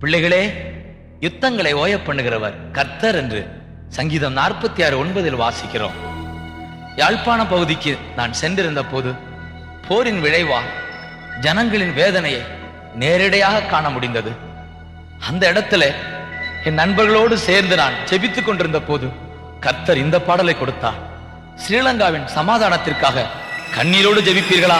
பிள்ளைகளே யுத்தங்களை ஓய பண்ணுகிறவர் கர்த்தர் என்று சங்கீதம் நாற்பத்தி ஆறு ஒன்பதில் வாசிக்கிறோம் யாழ்ப்பாண பகுதிக்கு நான் சென்றிருந்த போது போரின் விளைவால் ஜனங்களின் வேதனையை நேரடியாக காண முடிந்தது அந்த இடத்துல என் நண்பர்களோடு சேர்ந்து நான் செபித்துக் கொண்டிருந்த போது கர்த்தர் இந்த பாடலை கொடுத்தார் ஸ்ரீலங்காவின் சமாதானத்திற்காக கண்ணீரோடு ஜெபிப்பீர்களா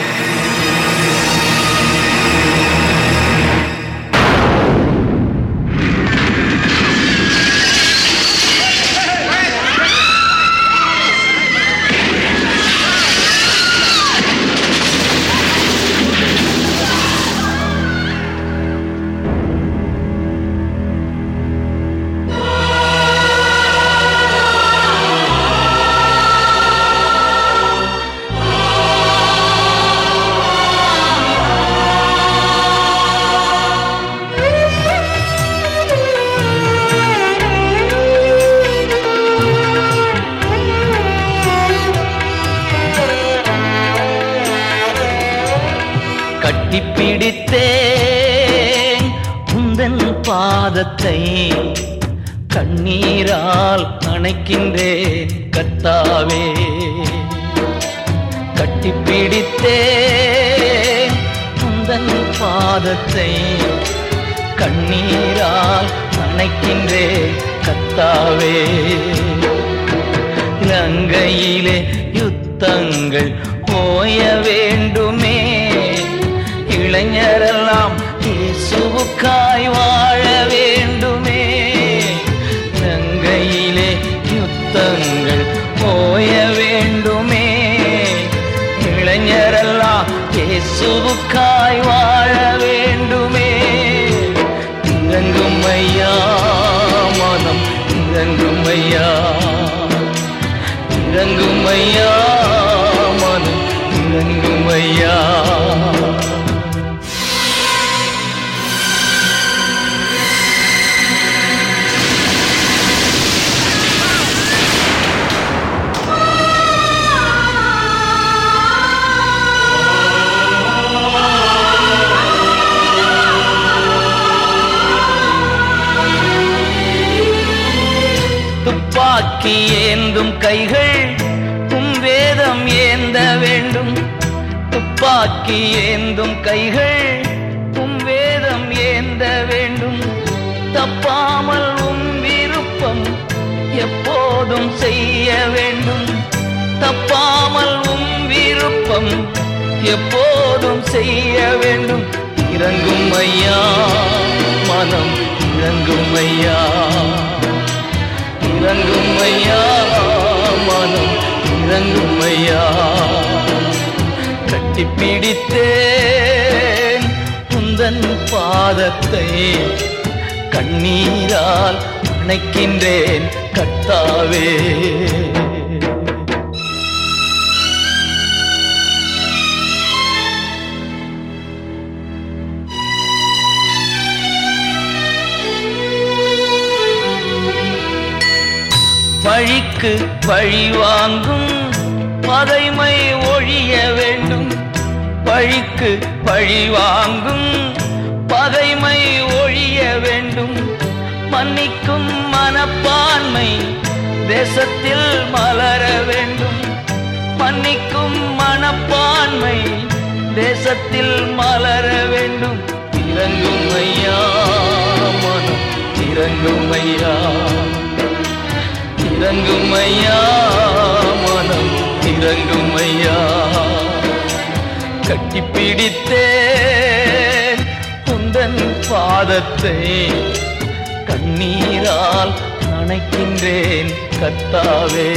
கட்டிப்பிடித்தேன் உந்தன் பாதத்தை கண்ணீரால் அணைக்கின்றேன் கர்த்தாவே கட்டிப்பிடித்தேன் உந்தன் பாதத்தை கண்ணீரால் அணைக்கின்றேன் கர்த்தாவே இலங்கையிலே யுத்தங்கள் ஓய வேண்டுமே இளைஞரெல்லாம் இயேசுவுக்காய் வாழ வேண்டுமே இலங்கையிலே யுத்தங்கள் ஓய வேண்டுமே இளைஞரெல்லாம் இயேசுவுக்காய் வாழ வேண்டுமே இறங்கும் ஐயா மனம் இறங்கும் ஐயா இறங்கும் ஐயா மனம் இறங்கும் ஐயா துப்பாக்கி ஏந்தும் கைகள் உம் வேதம் ஏந்த வேண்டும் துப்பாக்கி ஏந்தும் கைகள் உம் வேதம் ஏந்த வேண்டும் தப்பாமல் உம் விருப்பம் எப்போதும் செய்ய வேண்டும் தப்பாமல் உம் விருப்பம் எப்போதும் செய்ய வேண்டும் இறங்கும் ஐயா மனம் இறங்கும் ஐயா இறங்கும் ஐயா மனம் இறங்கும் ஐயா கட்டிப்பிடித்தேன் உந்தன் பாதத்தை கண்ணீரால் அணைக்கின்றேன் கர்த்தாவே பழிக்கு பழி வாங்கும் பகைமை ஒழிய வேண்டும் பழிக்கு பழி வாங்கும் பகைமை ஒழிய வேண்டும் மன்னிக்கும் மனப்பான்மை தேசத்தில் மலர வேண்டும் மன்னிக்கும் மனப்பான்மை தேசத்தில் மலர வேண்டும் இறங்கும் ஐயா மனம் இறங்கும் ஐயா இறங்கும் ஐயா மனம் இறங்கும் ஐயா கட்டிப்பிடித்தேன் உந்தன் பாதத்தை கண்ணீரால் நனைக்கின்றேன் கர்த்தாவே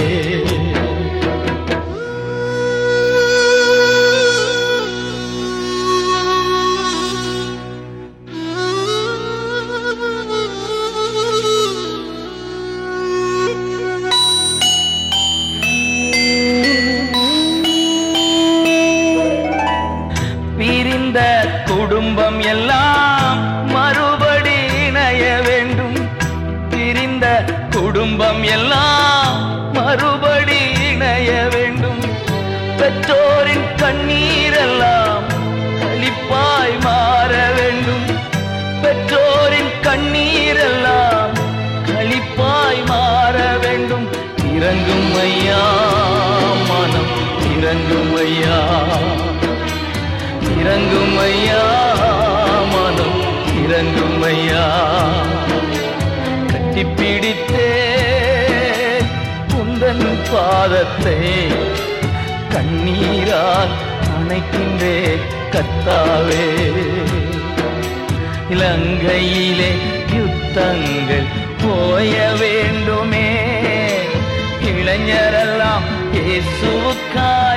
பிரிந்த குடும்பம் எல்லாம் மறுபடி இணைய வேண்டும் பிரிந்த குடும்பம் எல்லாம் மறுபடி இணைய வேண்டும் பெற்றோரின் கண்ணீரெல்லாம் களிப்பாய் மாற வேண்டும் பெற்றோரின் இறங்கும் ஐயா மனம் இறங்கும் ஐயா கட்டிப்பிடித்தே உந்தன் பாதத்தை கண்ணீரால் அணைக்கின்றே கத்தாவே இலங்கையிலே யுத்தங்கள் போய வேண்டுமே இளைஞரெல்லாம் இயேசுவுக்காய்